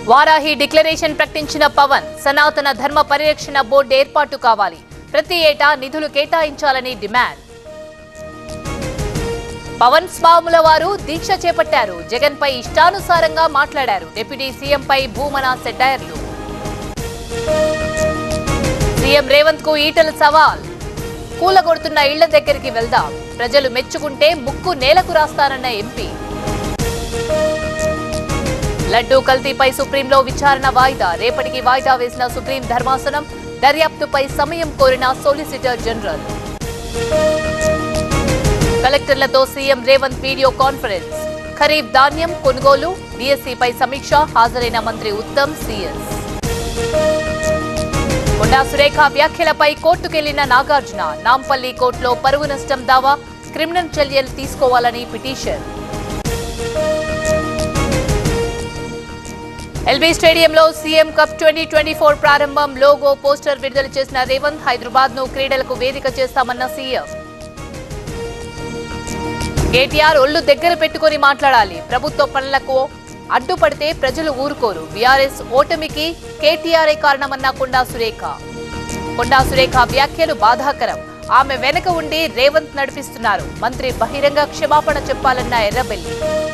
Varahi declaration ప్రకటించిన పవన్ సనాతన ధర్మ పరిరక్షణ బోర్డు ఏర్పాటు కావాలి ప్రతి ఏటా నిధులు కేటాయించాలని డిమాండ్ పవన్ స్వాముల వారు దీక్ష చేపట్టారు జగన్ పై ఇష్టానుసారంగా మాట్లాడారు డిప్యూటీ సీఎంపై భూమన సెడ్డాయర్లు సీఎం రేవంత్ కు ఈటల సవాల్ కూలగొడుతున్న ఇళ్ల దగ్గరికి వెళ్దాం ప్రజలు మెచ్చుకుంటే ముక్కు నేలకు రాస్తానన్న ఎంపీ లడ్డూ కల్తీపై సుప్రీంలో విచారణ వాయిదా రేపటికి వాయిదా వేసిన సుప్రీం ధర్మాసనం దర్యాప్తుపై సమయం కోరిన సోలిసిటర్ జనరల్ కలెక్టర్లతో CM Revanth video conference kharif ధాన్యం కొనుగోలు డిఎస్సీపై సమీక్ష హాజరైన మంత్రి ఉత్తమ్ సీఎస్ కొండా సురేఖ వ్యాఖ్యలపై కోర్టుకెళ్లిన నాగార్జున నాంపల్లి కోర్టులో పరువు నష్టం దావా క్రిమినల్ చర్యలు తీసుకోవాలని పిటిషన్ ఎల్బీ స్టేడియంలో CM cup twenty twenty four ప్రారంభం లోగో పోస్టర్ విడుదల చేసిన రేవంత్ హైదరాబాద్ ను క్రీడలకు వేదిక చేస్తామన్న సీఎం కేటీఆర్ ఒళ్ళు దగ్గర పెట్టుకొని మాట్లాడాలి ప్రభుత్వ పనులకు అడ్డుపడితే ప్రజలు ఊరుకోరు బీఆర్ఎస్ ఓటమికి కేటీఆర్ఏ కారణమన్న కొండా సురేఖ కొండా సురేఖ వ్యాఖ్యలు బాధాకరం ఆమె వెనక ఉండి రేవంత్ నడిపిస్తున్నారు మంత్రి బహిరంగ క్షమాపణ చెప్పాలన్న ఎర్రబెల్లి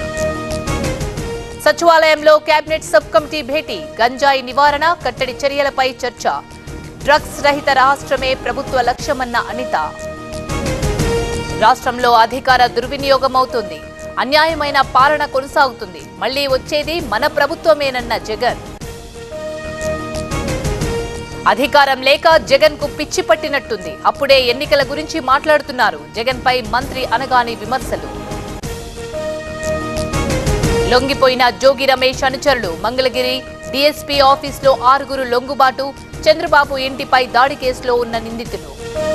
సచివాలయంలో కేబినెట్ సబ్ కమిటీ భేటీ గంజాయి నివారణ కట్టడి చర్యలపై చర్చ డ్రగ్స్ రహిత రాష్ట్రమే ప్రభుత్వ లక్ష్యమన్న అనిత రాష్ట్రంలో అధికార దుర్వినియోగం అవుతుంది అన్యాయమైన పాలన కొనసాగుతుంది మళ్లీ వచ్చేది మన ప్రభుత్వమేనన్న జగన్ అధికారం లేక జగన్ కు పిచ్చి పట్టినట్టుంది అప్పుడే ఎన్నికల గురించి మాట్లాడుతున్నారు జగన్ పై మంత్రి అనగాని విమర్శలు లొంగిపోయిన జోగి రమేష్ అనుచరులు మంగళగిరి డీఎస్పీ ఆఫీసులో ఆరుగురు లొంగుబాటు చంద్రబాబు ఇంటిపై దాడి కేసులో ఉన్న నిందితులు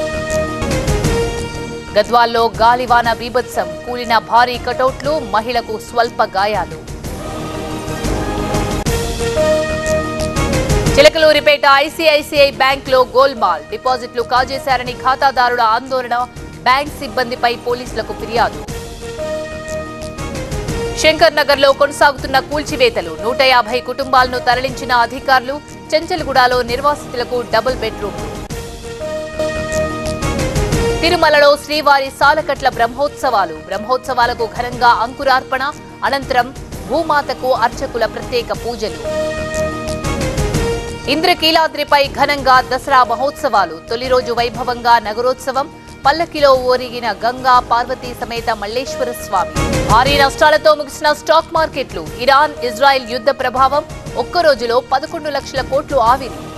గద్వాల్లో గాలివాన బీభత్సం కూలిన భారీ కటౌట్లు మహిళకు స్వల్ప గాయాలు చిలకలూరిపేట ఐసీఐసీఐ బ్యాంక్ లో గోల్మాల్ డిపాజిట్లు కాజేశారని ఖాతాదారుల ఆందోళన బ్యాంక్ సిబ్బందిపై పోలీసులకు ఫిర్యాదు శంకర్ నగర్ లో కొనసాగుతున్న కూల్చివేతలు నూట యాభై కుటుంబాలను తరలించిన అధికారులు చెంచల్గూడలో నిర్వాసితులకు డబుల్ బెడ్రూమ్లు తిరుమలలో శ్రీవారి సాలకట్ల బ్రహ్మోత్సవాలు బ్రహ్మోత్సవాలకు ఘనంగా అంకురార్పణ అనంతరం భూమాతకు అర్చకుల ప్రత్యేక పూజలు ఇంద్రకీలాద్రిపై ఘనంగా దసరా మహోత్సవాలు తొలి రోజు వైభవంగా నగరోత్సవం పల్లకిలో ఓరిగిన గంగా పార్వతీ సమేత మల్లేశ్వర స్వామి భారీ నష్టాలతో ముగిసిన స్టాక్ మార్కెట్లు ఇరాన్ ఇజ్రాయెల్ యుద్ధ ప్రభావం ఒక్క రోజులో పదకొండు లక్షల కోట్లు ఆవిరి